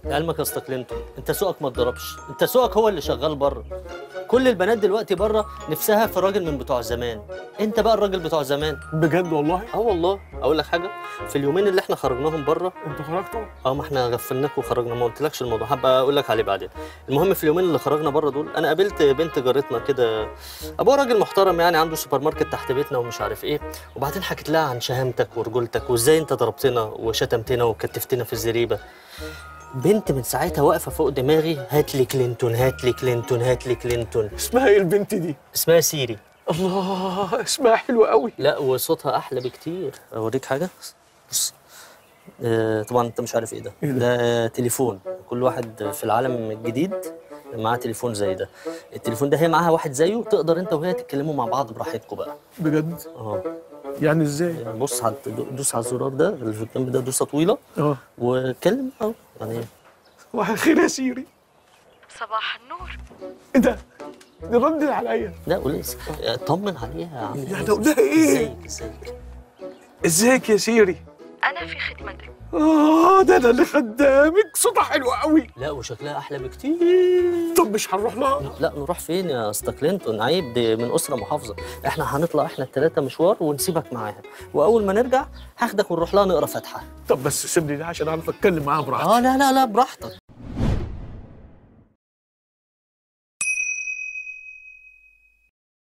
لعلمك يا اسطى كلينتون انت سوقك ما اتضربش انت سوقك هو اللي شغال بره كل البنات دلوقتي بره نفسها في راجل من بتوع زمان انت بقى الراجل بتوع زمان بجد والله اه والله اقول لك حاجه في اليومين اللي احنا خرجناهم بره انتوا خرجتوا اه ما احنا غفلناك وخرجنا ما قلتلكش الموضوع هبقى اقول لك عليه بعدين المهم في اليومين اللي خرجنا بره دول انا قابلت بنت جارتنا كده ابوها راجل محترم يعني عنده سوبر ماركت تحت بيتنا ومش عارف ايه وبعدين حكيت لها عن شهامتك ورجولتك وازاي انت ضربتنا وشتمتنا وكتفتنا في الزريبه بنت من ساعتها واقفه فوق دماغي هات لي كلينتون هات لي كلينتون هات لي كلينتون اسمها ايه البنت دي اسمها سيري الله اسمها حلو قوي لا وصوتها احلى بكتير اوريك حاجه بص آه طبعا انت مش عارف ايه ده إيه ده؟ ده تليفون كل واحد في العالم الجديد معاه تليفون زي ده التليفون ده هي معاها واحد زيه تقدر انت وهي تتكلموا مع بعض براحتكم بقى بجد اه يعني ازاي بص هت- دوس على الزرار ده اللي في الجنب ده دوسه طويله اه واتكلم اه يعني واحد خير يا سيري صباح النور ايه ده دي ردت عليا لا قول آه، طمن عليها عامل يعني اقول لها ايه ازيك ازيك ازيك يا سيري أنا في خدمتك اه ده انا اللي خدامك صوتها حلو قوي لا وشكلها احلى بكتير طب مش هنروح لها لا نروح فين يا اسطى كلينتون عيب دي من اسره محافظه احنا هنطلع احنا الثلاثه مشوار ونسيبك معاها واول ما نرجع هاخدك ونروح لها نقرا فاتحه طب بس سيبني ده عشان اعرف اتكلم معاها براحتي اه لا لا لا براحتك